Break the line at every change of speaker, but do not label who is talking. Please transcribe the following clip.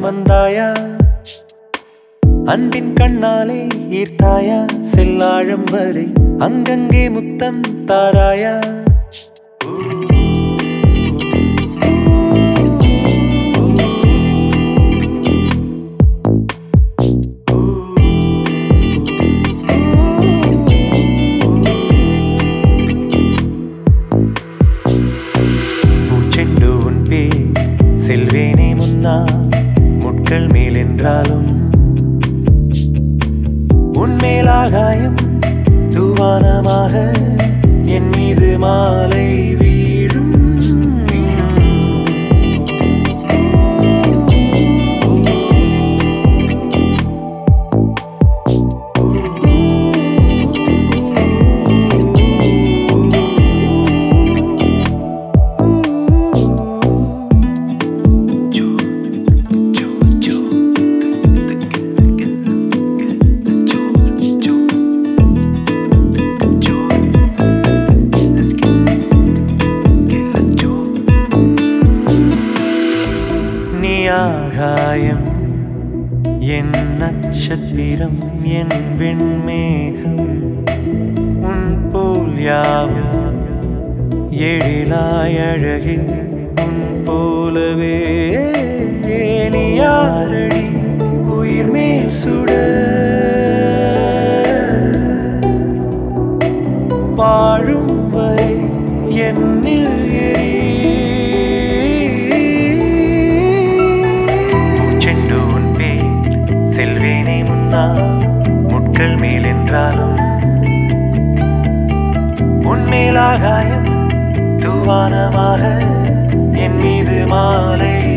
வந்தாயா அன்பின் கண்ணாலே ஈர்த்தாயா செல்லாழம் வரை அங்கங்கே முத்தம் தாராயா பூச்செண்டு உன் பேர் செல்வேனே முன்னா முட்கள் மேல் என்றாலும் உன்மேல் ஆகாயம் தூவானமாக என் மீது மாலை வீழும் நீ ஆகாயம் என் நட்சத்திரம் என் வெண்மேகம் உன் போல் யாவும் எழிலாய் அழகு உன் போலவே நீ யாரடி உயிர் மேல் சுட வாழும் வரை என்னில் செண்டு உன் பேர் செல்வேனே முன்னா முட்கள் மேல் என்றாலும் உன்மேல் ஆகாயம் தூவானமாக என் மீது மாலை